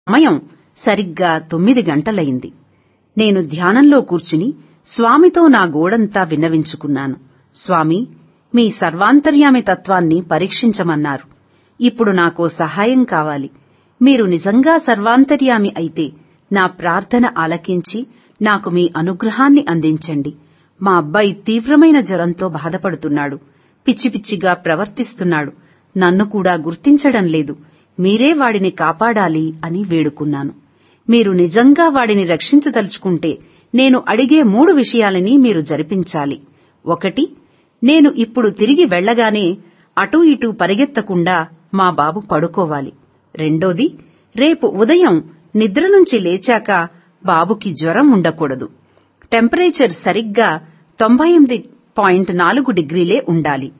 సమయం సరిగ్గా తొమ్మిది గంటలయింది నేను ధ్యానంలో కూర్చుని స్వామితో నా గోడంతా విన్నవించుకున్నాను స్వామి మీ సర్వాంతర్యామి తత్వాన్ని పరీక్షించమన్నారు ఇప్పుడు నాకో సహాయం కావాలి మీరు నిజంగా సర్వాంతర్యామి అయితే నా ప్రార్థన ఆలకించి నాకు మీ అనుగ్రహాన్ని అందించండి మా అబ్బాయి తీవ్రమైన జ్వరంతో బాధపడుతున్నాడు పిచ్చి పిచ్చిగా ప్రవర్తిస్తున్నాడు నన్ను కూడా గుర్తించడం లేదు మీరే వాడిని కాపాడాలి అని వేడుకున్నాను మీరు నిజంగా వాడిని రక్షించదలుచుకుంటే నేను అడిగే మూడు విషయాలని మీరు జరిపించాలి ఒకటి నేను ఇప్పుడు తిరిగి వెళ్లగానే అటూ ఇటూ పరిగెత్తకుండా మా బాబు పడుకోవాలి రెండోది రేపు ఉదయం నిద్ర నుంచి లేచాక బాబుకి జ్వరం ఉండకూడదు టెంపరేచర్ సరిగ్గా తొంభై ఎనిమిది పాయింట్ నాలుగు డిగ్రీలే ఉండాలి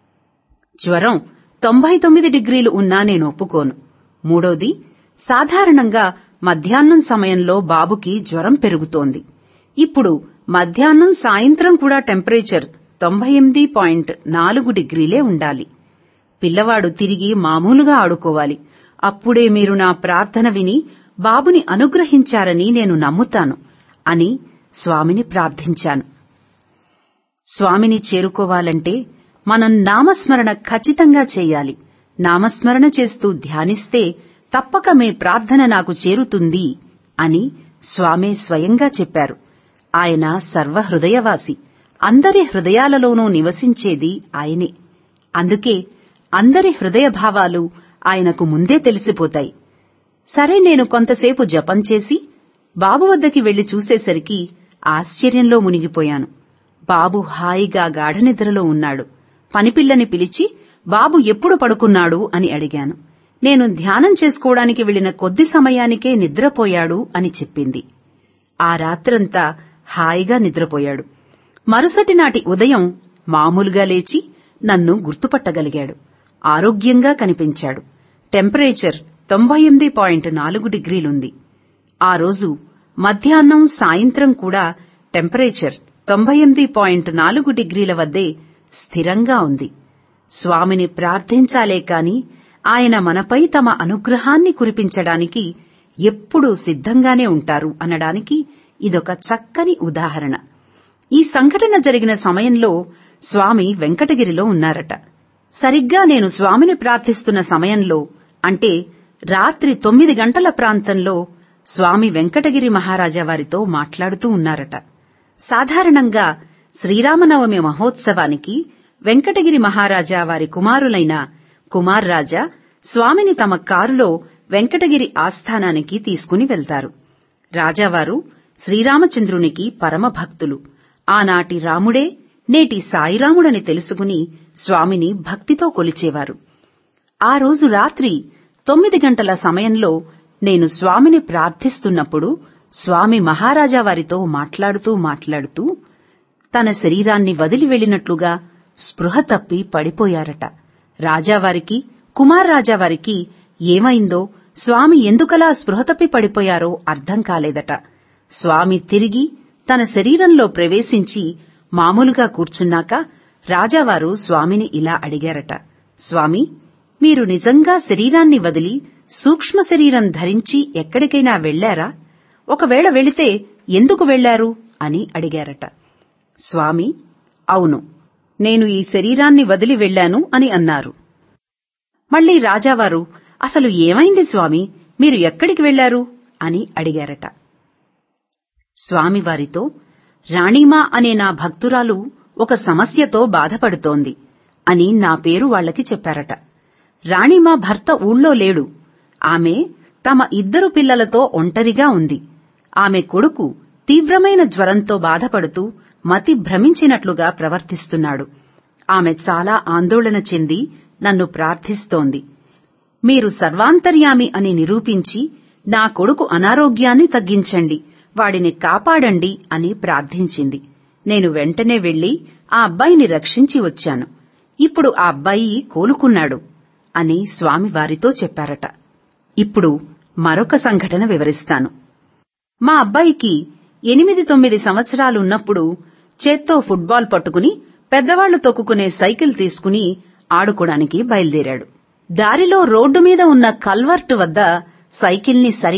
జ్వరం తొంభై తొమ్మిది డిగ్రీలు ఉన్నా నేను ఒప్పుకోను మూడోది సాధారణంగా మధ్యాహ్నం సమయంలో బాబుకి జ్వరం పెరుగుతోంది ఇప్పుడు మధ్యాహ్నం సాయంత్రం కూడా టెంపరేచర్ తొంభై ఎనిమిది పాయింట్ నాలుగు డిగ్రీలే ఉండాలి పిల్లవాడు తిరిగి మామూలుగా ఆడుకోవాలి అప్పుడే మీరు నా ప్రార్థన విని బాబుని అనుగ్రహించారని నేను నమ్ముతాను అని స్వామిని ప్రార్థించాను స్వామిని చేరుకోవాలంటే మనం నామస్మరణ ఖచ్చితంగా చేయాలి నామస్మరణ చేస్తూ ధ్యానిస్తే తప్పక మీ ప్రార్థన నాకు చేరుతుంది అని స్వామే స్వయంగా చెప్పారు ఆయన సర్వహృదయవాసి అందరి హృదయాలలోనూ నివసించేది ఆయనే అందుకే అందరి హృదయ భావాలు ఆయనకు ముందే తెలిసిపోతాయి సరే నేను కొంతసేపు జపం చేసి బాబు వద్దకి వెళ్లి చూసేసరికి ఆశ్చర్యంలో మునిగిపోయాను బాబు హాయిగా గాఢనిద్రలో ఉన్నాడు పనిపిల్లని పిలిచి బాబు ఎప్పుడు పడుకున్నాడు అని అడిగాను నేను ధ్యానం చేసుకోవడానికి వెళ్లిన కొద్ది సమయానికే నిద్రపోయాడు అని చెప్పింది ఆ రాత్రంతా హాయిగా నిద్రపోయాడు మరుసటి నాటి ఉదయం మామూలుగా లేచి నన్ను గుర్తుపట్టగలిగాడు ఆరోగ్యంగా కనిపించాడు టెంపరేచర్ తొంభై ఎనిమిది పాయింట్ నాలుగు డిగ్రీలుంది ఆ రోజు మధ్యాహ్నం సాయంత్రం కూడా టెంపరేచర్ తొంభై ఎనిమిది పాయింట్ నాలుగు డిగ్రీల వద్దే స్థిరంగా ఉంది స్వామిని ప్రార్థించాలే కాని ఆయన మనపై తమ అనుగ్రహాన్ని కురిపించడానికి ఎప్పుడూ సిద్ధంగానే ఉంటారు అనడానికి ఇదొక చక్కని ఉదాహరణ ఈ సంఘటన జరిగిన సమయంలో స్వామి వెంకటగిరిలో ఉన్నారట సరిగ్గా నేను స్వామిని ప్రార్థిస్తున్న సమయంలో అంటే రాత్రి తొమ్మిది గంటల ప్రాంతంలో స్వామి వెంకటగిరి మహారాజా వారితో మాట్లాడుతూ ఉన్నారట సాధారణంగా శ్రీరామనవమి మహోత్సవానికి వెంకటగిరి మహారాజా వారి కుమారులైన కుమార్రాజా స్వామిని తమ కారులో వెంకటగిరి ఆస్థానానికి తీసుకుని వెళ్తారు రాజావారు శ్రీరామచంద్రునికి పరమ భక్తులు ఆనాటి రాముడే నేటి సాయిరాముడని తెలుసుకుని స్వామిని భక్తితో కొలిచేవారు ఆ రోజు రాత్రి తొమ్మిది గంటల సమయంలో నేను స్వామిని ప్రార్థిస్తున్నప్పుడు స్వామి మహారాజా వారితో మాట్లాడుతూ మాట్లాడుతూ తన శరీరాన్ని వదిలి వెళ్లినట్లుగా స్పృహ తప్పి పడిపోయారట రాజావారికి కుమార్రాజావారికి ఏమైందో స్వామి ఎందుకలా స్పృహ తప్పి పడిపోయారో అర్థం కాలేదట స్వామి తిరిగి తన శరీరంలో ప్రవేశించి మామూలుగా కూర్చున్నాక రాజావారు స్వామిని ఇలా అడిగారట స్వామి మీరు నిజంగా శరీరాన్ని వదిలి సూక్ష్మ శరీరం ధరించి ఎక్కడికైనా వెళ్లారా ఒకవేళ వెళితే ఎందుకు వెళ్లారు అని అడిగారట స్వామి అవును నేను ఈ శరీరాన్ని వదిలి వెళ్లాను అని అన్నారు మళ్లీ రాజావారు అసలు ఏమైంది స్వామి మీరు ఎక్కడికి వెళ్లారు అని అడిగారట స్వామివారితో రాణీమా అనే నా భక్తురాలు ఒక సమస్యతో బాధపడుతోంది అని నా పేరు వాళ్లకి చెప్పారట రాణిమా భర్త ఊళ్ళో లేడు ఆమె తమ ఇద్దరు పిల్లలతో ఒంటరిగా ఉంది ఆమె కొడుకు తీవ్రమైన జ్వరంతో బాధపడుతూ మతి భ్రమించినట్లుగా ప్రవర్తిస్తున్నాడు ఆమె చాలా ఆందోళన చెంది నన్ను ప్రార్థిస్తోంది మీరు సర్వాంతర్యామి అని నిరూపించి నా కొడుకు అనారోగ్యాన్ని తగ్గించండి వాడిని కాపాడండి అని ప్రార్థించింది నేను వెంటనే వెళ్లి ఆ అబ్బాయిని రక్షించి వచ్చాను ఇప్పుడు ఆ అబ్బాయి కోలుకున్నాడు అని స్వామి వారితో చెప్పారట ఇప్పుడు మరొక సంఘటన వివరిస్తాను మా అబ్బాయికి ఎనిమిది తొమ్మిది సంవత్సరాలున్నప్పుడు చేత్తో ఫుట్బాల్ పట్టుకుని పెద్దవాళ్లు తొక్కుకునే సైకిల్ తీసుకుని ఆడుకోడానికి బయలుదేరాడు దారిలో రోడ్డు మీద ఉన్న కల్వర్ట్ వద్ద సైకిల్ని సరి